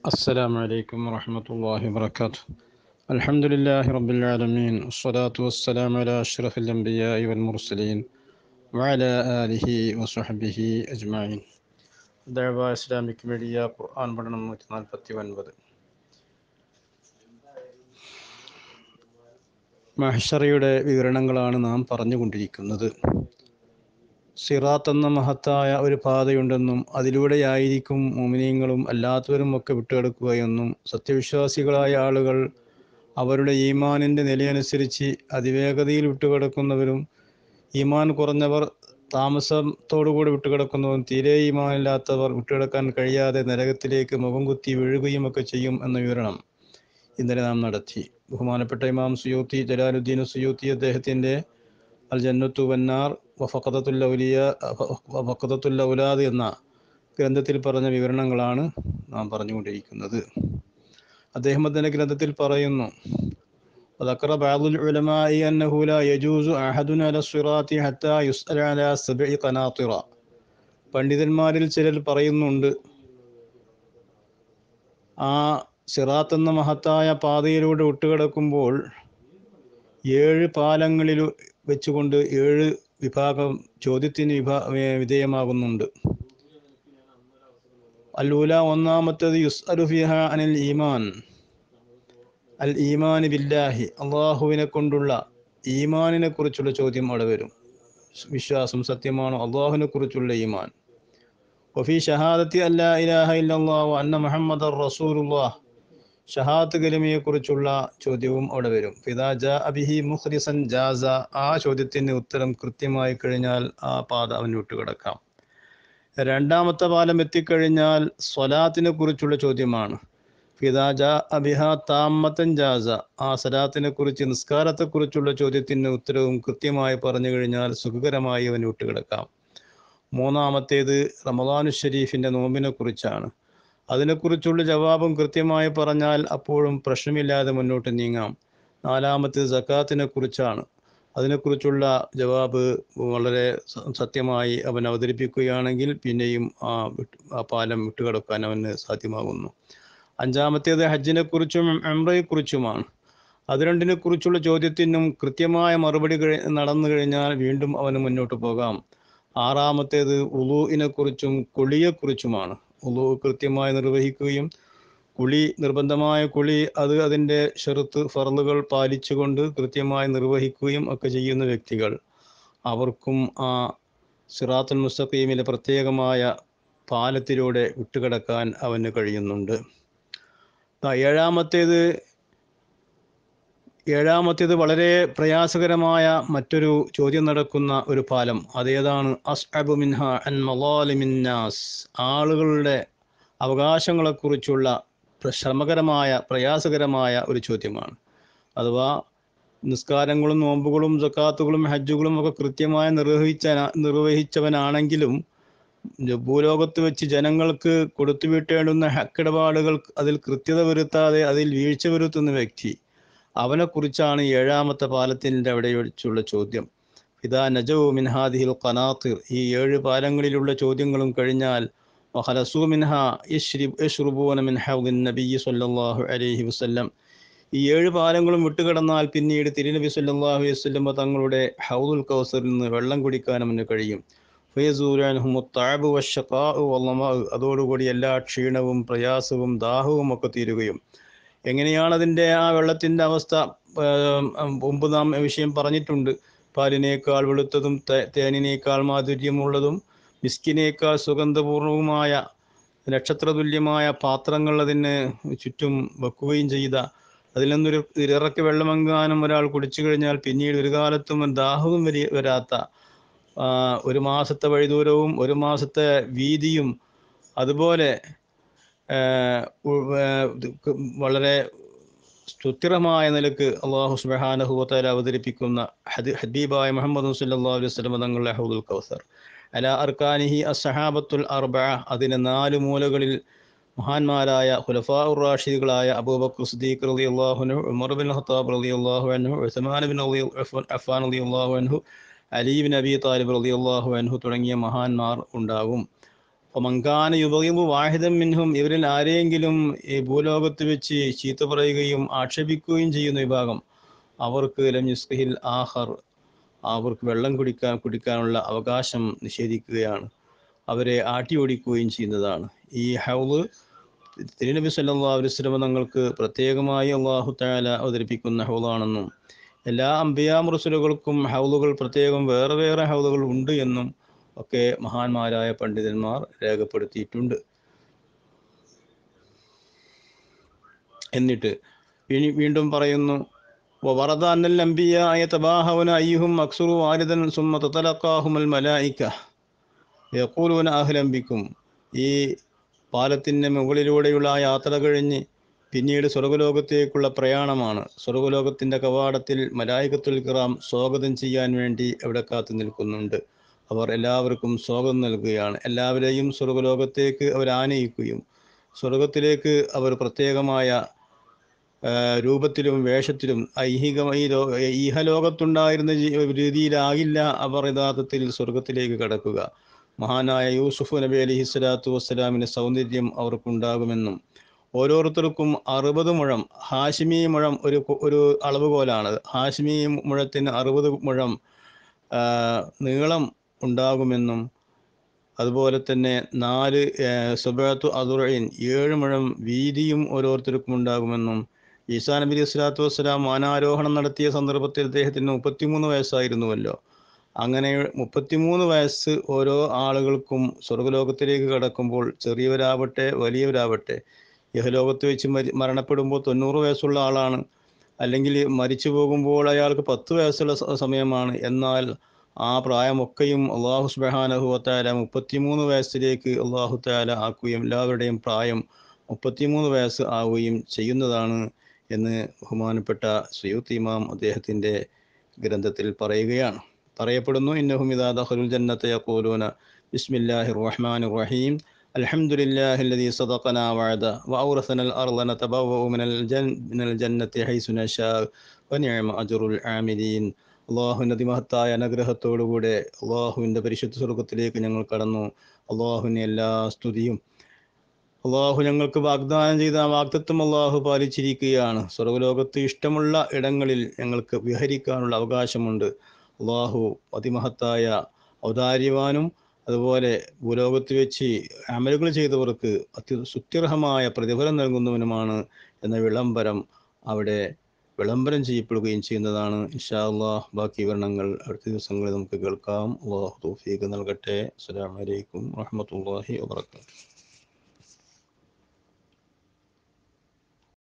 السلام عليكم ورحمة الله وبركاته الحمد لله رب العالمين والصلاة والسلام على أشرف الأنبياء والمرسلين وعلى آله وصحبه أجمعين دعوة إسلامك ميديا قرآن പഠനം നൂറ്റി നാൽപ്പത്തി ഒൻപത് മഹ്ഷറയുടെ വിവരണങ്ങളാണ് നാം പറഞ്ഞുകൊണ്ടിരിക്കുന്നത് സിറാത്ത് എന്ന മഹത്തായ ഒരു പാതയുണ്ടെന്നും അതിലൂടെയായിരിക്കും മോമിനിയങ്ങളും അല്ലാത്തവരും ഒക്കെ വിട്ടുകിടക്കുകയെന്നും സത്യവിശ്വാസികളായ ആളുകൾ അവരുടെ ഈമാനിൻ്റെ നിലയനുസരിച്ച് അതിവേഗതയിൽ വിട്ടുകിടക്കുന്നവരും ഈമാൻ കുറഞ്ഞവർ താമസത്തോടുകൂടി വിട്ടുകിടക്കുന്നവരും തീരെ ഈമാനില്ലാത്തവർ വിട്ടുകിടക്കാൻ കഴിയാതെ നരകത്തിലേക്ക് മുഖം കുത്തി വീഴുകയും ഒക്കെ ചെയ്യും എന്ന വിവരണം ഇന്നലെ നാം നടത്തി ബഹുമാനപ്പെട്ട ഇമാം സുയൂത്തി ജലാലുദ്ദീൻ സുയൂത്തി അദ്ദേഹത്തിൻ്റെ അൽ ജന്നത്തു വന്നാർ വഫക്കത്തുൽ ഔലിയ വഫക്കത്തുൽ ഔലാദ് എന്ന ഗ്രന്ഥത്തിൽ പറഞ്ഞ വിവരണങ്ങളാണ് നാം പറഞ്ഞുകൊണ്ടിരിക്കുന്നത് അദ്ദേഹം അതിൻ്റെ ഗ്രന്ഥത്തിൽ പറയുന്നു وذكر بعض العلماء أنه لا يجوز أحد على الصراط حتى يسأل على سبع قناطر പണ്ഡിതന്മാരിൽ ചിലർ പറയുന്നുണ്ട് ആ സിറാത്ത് എന്ന മഹത്തായ പാതയിലൂടെ വിട്ടുകിടക്കുമ്പോൾ ഏഴ് പാലങ്ങളിൽ വെച്ചുകൊണ്ട് ഏഴ് വിഭാഗം ചോദ്യത്തിന് വിഭാ വിധേയമാകുന്നുണ്ട് അല്ലൂല ഒന്നാമത്തേത് യുസ് അലുഫിഹ അനിൽ ഈമാൻ അൽ ഈമാൻ ബില്ലാഹി അള്ളാഹുവിനെ കൊണ്ടുള്ള ഈമാനിനെ കുറിച്ചുള്ള ചോദ്യം അവിടെ വരും വിശ്വാസം സത്യമാണോ അള്ളാഹുവിനെ കുറിച്ചുള്ള ഈമാൻ വഫി ഷഹാദത്തി അല്ലാ ഇലാഹ ഇല്ലല്ലാഹു അന്ന മുഹമ്മദ് റസൂലുള്ളാഹ് ഷഹാത്ത് കലിമയെ കുറിച്ചുള്ള ചോദ്യവും അവിടെ വരും ഫിദാ ജാ അബിഹി മുഖ്ലിസൻ ജാസ ആ ചോദ്യത്തിന് ഉത്തരം കൃത്യമായി കഴിഞ്ഞാൽ ആ പാത അവന് വിട്ടുകിടക്കാം രണ്ടാമത്തെ പാലം എത്തിക്കഴിഞ്ഞാൽ സ്വലാത്തിനെ കുറിച്ചുള്ള ചോദ്യമാണ് ഫിദാ ജാ അബിഹ താമത്തൻ ജാസ ആ സലാത്തിനെ കുറിച്ച് നിസ്കാരത്തെ കുറിച്ചുള്ള ചോദ്യത്തിന് ഉത്തരവും കൃത്യമായി പറഞ്ഞു കഴിഞ്ഞാൽ സുഖകരമായി അവന് വിട്ടുകിടക്കാം മൂന്നാമത്തേത് റമദാനു ഷരീഫിന്റെ നോമ്പിനെ കുറിച്ചാണ് അതിനെക്കുറിച്ചുള്ള ജവാബും കൃത്യമായി പറഞ്ഞാൽ അപ്പോഴും പ്രശ്നമില്ലാതെ മുന്നോട്ട് നീങ്ങാം നാലാമത്തേത് സക്കാത്തിനെ കുറിച്ചാണ് അതിനെക്കുറിച്ചുള്ള ജവാബ് വളരെ സത്യമായി അവൻ അവതരിപ്പിക്കുകയാണെങ്കിൽ പിന്നെയും ആ ആ പാലം വിട്ടുകിടക്കാൻ അവന് സാധ്യമാകുന്നു അഞ്ചാമത്തേത് ഹജ്ജിനെ കുറിച്ചും എംറയെക്കുറിച്ചുമാണ് അത് രണ്ടിനെ കുറിച്ചുള്ള ചോദ്യത്തിനും കൃത്യമായ മറുപടി നടന്നു കഴിഞ്ഞാൽ വീണ്ടും അവന് മുന്നോട്ട് പോകാം ആറാമത്തേത് ഉളുവിനെ കുറിച്ചും കുളിയെക്കുറിച്ചുമാണ് ഉളു കൃത്യമായി നിർവഹിക്കുകയും കുളി നിർബന്ധമായ കുളി അത് അതിൻ്റെ ഷെറുത്ത് ഫറലുകൾ പാലിച്ചുകൊണ്ട് കൃത്യമായി നിർവഹിക്കുകയും ഒക്കെ ചെയ്യുന്ന വ്യക്തികൾ അവർക്കും ആ സിറാത്തുൽ മുസ്തഖീമിലെ പ്രത്യേകമായ പാലത്തിലൂടെ വിട്ടുകിടക്കാൻ അവന് കഴിയുന്നുണ്ട് ഏഴാമത്തേത് ഏഴാമത്തേത് വളരെ പ്രയാസകരമായ മറ്റൊരു ചോദ്യം നടക്കുന്ന ഒരു പാലം അതേതാണ് അസ്അബു മിൻഹ അൻ മലാലിമിന്നാസ് ആളുകളുടെ അവകാശങ്ങളെക്കുറിച്ചുള്ള ശ്രമകരമായ പ്രയാസകരമായ ഒരു ചോദ്യമാണ് അഥവാ നിസ്കാരങ്ങളും നോമ്പുകളും ജക്കാത്തുകളും ഹജ്ജുകളും ഒക്കെ കൃത്യമായി നിർവഹിച്ച നിർവഹിച്ചവനാണെങ്കിലും ഭൂലോകത്ത് വെച്ച് ജനങ്ങൾക്ക് കൊടുത്തു വീട്ടേണ്ടുന്ന ഹക്കിടപാടുകൾ അതിൽ കൃത്യത വരുത്താതെ അതിൽ വീഴ്ച വരുത്തുന്ന വ്യക്തി അവനെക്കുറിച്ചാണ് ഏഴാമത്തെ പാലത്തിൻ്റെ അവിടെ വെച്ചുള്ള ചോദ്യം ഫിദാ നജവു മിൻഹാദിഹിൽ ഖനാത്തിർ ഈ ഏഴ് പാലങ്ങളിലുള്ള ചോദ്യങ്ങളും കഴിഞ്ഞാൽ വഹലസു മിൻഹ യഷ്റുബൂന മിൻ ഹൗദിൻ നബിയ്യി സല്ലല്ലാഹു അലൈഹി വസല്ലം ഈ ഏഴ് പാലങ്ങളും വിട്ടുകിടന്നാൽ പിന്നീട് തിരുനബി സല്ലല്ലാഹു അലൈഹി വസല്ലം തങ്ങളുടെ ഹൗദുൽ കൗസറിൽ നിന്ന് വെള്ളം കുടിക്കാൻ അവന് കഴിയും അതോടുകൂടി എല്ലാ ക്ഷീണവും പ്രയാസവും ദാഹവും ഒക്കെ തീരുകയും എങ്ങനെയാണ് അതിൻ്റെ ആ വെള്ളത്തിൻ്റെ അവസ്ഥ മുമ്പ് നാം വിഷയം പറഞ്ഞിട്ടുണ്ട് പാലിനേക്കാൾ വെളുത്തതും തേനിനേക്കാൾ മാധുര്യമുള്ളതും മിസ്കിനേക്കാൾ സുഗന്ധപൂർണവുമായ നക്ഷത്രതുല്യമായ പാത്രങ്ങൾ അതിന് ചുറ്റും വെക്കുകയും ചെയ്ത അതിൽ നിന്നൊരു ഇറക്കി വെള്ളമെങ്ങാനും ഒരാൾ കുടിച്ചു കഴിഞ്ഞാൽ പിന്നീട് ഒരു കാലത്തും ദാഹവും വരി വരാത്ത ഒരു മാസത്തെ വഴിദൂരവും ഒരു മാസത്തെ വീതിയും അതുപോലെ വളരെ സുസ്ഥിരമായ നിലക്ക് അള്ളാഹു സുബാനഹുവത്താല അവതരിപ്പിക്കുന്ന ഹബീബായ മുഹമ്മദ് സല്ലാ അലൈഹി സ്വലം തങ്ങളുടെ ഹൗദുൽ കൗസർ അല അർക്കാനിഹി അസഹാബത്തുൽ അർബ അതിന് നാല് മൂലകളിൽ മഹാന്മാരായ ഖുലഫാ റാഷിദുകളായ അബൂബക്കർ സിദ്ദീഖ് റളി അള്ളാഹുനു ഉമർ ബിൻ ഖത്താബ് റളി അള്ളാഹു അൻഹു ഉസ്മാൻ ബിൻ അഫ്ഫാൻ റളി അള്ളാഹു അൻഹു അലി ബിൻ അബി താലിബ് റളി അള്ളാഹു അൻഹു തുടങ്ങിയ മഹാന്മാർ ഉണ്ടാകും മങ്കാന യുബകിബു വാഹിദം മിൻഹും ഇവരിൽ ആരെയെങ്കിലും ഈ ഭൂലോകത്ത് വെച്ച് ചീത്ത പറയുകയും ആക്ഷേപിക്കുകയും ചെയ്യുന്ന വിഭാഗം അവർക്ക് ലം യുസ്ഹിൽ ആഹർ അവർക്ക് വെള്ളം കുടിക്കാൻ കുടിക്കാനുള്ള അവകാശം നിഷേധിക്കുകയാണ് അവരെ ആട്ടി ഓടിക്കുകയും ചെയ്യുന്നതാണ് ഈ ഹൗള് തിരുനബി സല്ലല്ലാഹു അലൈഹി വസല്ലം തങ്ങൾക്ക് പ്രത്യേകമായി അള്ളാഹു തആല അവതരിപ്പിക്കുന്ന ഹൗളാണെന്നും എല്ലാ അമ്പിയാ മുറസുലുകൾക്കും ഹൗളുകൾ പ്രത്യേകം വേറെ വേറെ ഹൗളുകൾ ഉണ്ട് എന്നും ഒക്കെ മഹാന്മാരായ പണ്ഡിതന്മാർ രേഖപ്പെടുത്തിയിട്ടുണ്ട് എന്നിട്ട് ഇനി വീണ്ടും പറയുന്നു وورد أن الأنبياء يتباهون أيهم أكثر واردا ثم تتلقاهم الملائكة يقولون أهلا بكم ഈ പാലത്തിൻ്റെ മുകളിലൂടെയുള്ള ആ യാത്ര കഴിഞ്ഞ് പിന്നീട് സ്വർഗലോകത്തേക്കുള്ള പ്രയാണമാണ് സ്വർഗലോകത്തിൻ്റെ കവാടത്തിൽ മലായികത്തുൽ കിറാം സ്വാഗതം ചെയ്യാൻ വേണ്ടി അവിടെ കാത്തു നിൽക്കുന്നുണ്ട് അവർ എല്ലാവർക്കും സ്വാഗതം നൽകുകയാണ് എല്ലാവരെയും സ്വർഗലോകത്തേക്ക് അവർ ആനയിക്കുകയും സ്വർഗത്തിലേക്ക് അവർ പ്രത്യേകമായ ആ, രൂപത്തിലും വേഷത്തിലും ഐഹികമായി ലോ- ഈഹലോകത്തുണ്ടായിരുന്ന ജീ- രീതിയിലാകില്ല അവർ യഥാർത്ഥത്തിൽ സ്വർഗത്തിലേക്ക് കടക്കുക മഹാനായ യൂസുഫ് നബി അലൈഹി സ്വലാത്തു വസ്സലാമിൻ്റെ സൗന്ദര്യം അവർക്കുണ്ടാകുമെന്നും ഓരോരുത്തർക്കും അറുപത് മുഴം ഹാഷിമി മുഴം ഒരു കു- ഒരു അളവുകോലാണ് ഹാഷിമി മുഴത്തിന് അറുപത് മുഴം ആ, നീളം ഉണ്ടാകുമെന്നും അതുപോലെ തന്നെ നാല് സുബാത്തു അതുറയിൻ ഏഴ് മുഴം വീതിയും ഓരോരുത്തർക്കും ഉണ്ടാകുമെന്നും ഈസാ നബി അലൈഹി സ്വലാത്തു വസ്സലാം മാനാരോഹണം നടത്തിയ സന്ദർഭത്തിൽ അദ്ദേഹത്തിന് മുപ്പത്തിമൂന്ന് വയസ്സായിരുന്നുവല്ലോ അങ്ങനെ മുപ്പത്തിമൂന്ന് വയസ്സ് ഓരോ ആളുകൾക്കും സ്വർഗലോകത്തിലേക്ക് കടക്കുമ്പോൾ ചെറിയവരാവട്ടെ വലിയവരാവട്ടെ യഹലോകത്ത് വെച്ച് മരി മരണപ്പെടുമ്പോൾ തൊണ്ണൂറ് വയസ്സുള്ള ആളാണ് അല്ലെങ്കിൽ മരിച്ചു പോകുമ്പോൾ അയാൾക്ക് പത്ത് വയസ്സുള്ള സ- സമയമാണ് എന്നാൽ ആ പ്രായമൊക്കെയും അള്ളാഹു സുബാനഹുവത്താല മുപ്പത്തിമൂന്ന് വയസ്സിലേക്ക് അള്ളാഹു താല ആക്കുകയും എല്ലാവരുടെയും പ്രായം മുപ്പത്തിമൂന്ന് വയസ്സ് ആവുകയും ചെയ്യുന്നതാണ് എന്ന് ബഹുമാനപ്പെട്ട സുയൂത്ത് ഇമാം അദ്ദേഹത്തിൻ്റെ ഗ്രന്ഥത്തിൽ പറയുകയാണ് പറയപ്പെടുന്നു ഇന്നഹും ഇദാ ദഖലുൽ ജന്നത യഖൂലൂന ബിസ്മില്ലാഹിർ റഹ്മാനിർ റഹീം അൽഹംദുലില്ലാഹി الذي صدقنا وعده وأورثنا الأرض نتبوأ من الجن من الجنة حيث نشاء ونعم أجر العاملين അള്ളാഹുവിൻ്റെ അതിമഹത്തായ അനുഗ്രഹത്തോടുകൂടെ അള്ളാഹുവിൻ്റെ പരിശുദ്ധ സ്വർഗത്തിലേക്ക് ഞങ്ങൾ കടന്നു അള്ളാഹുവിന് എല്ലാ സ്തുതിയും അള്ളാഹു ഞങ്ങൾക്ക് വാഗ്ദാനം ചെയ്ത ആ വാഗ്ദത്വം അള്ളാഹു പാലിച്ചിരിക്കുകയാണ് സ്വർഗലോകത്ത് ഇഷ്ടമുള്ള ഇടങ്ങളിൽ ഞങ്ങൾക്ക് വിഹരിക്കാനുള്ള അവകാശമുണ്ട് അള്ളാഹു അതിമഹത്തായ ഔദാര്യവാനും അതുപോലെ ഭൂലോകത്ത് വെച്ച് അമലുകൾ ചെയ്തവർക്ക് അത്യ സുത്യർഹമായ പ്രതിഫലം നൽകുന്നവനുമാണ് എന്ന വിളംബരം അവിടെ വിളംബരം ചെയ്യപ്പെടുകയും ചെയ്യുന്നതാണ് ഇൻഷാ അള്ളാഹ് ബാക്കി വിവരണങ്ങൾ അടുത്ത ദിവസങ്ങളിൽ നമുക്ക് കേൾക്കാം അള്ളാഹു തൗഫീഖ് നൽകട്ടെ അസ്സലാമു അലൈക്കും വറഹ്മത്തുള്ളാഹി വബറകാതുഹു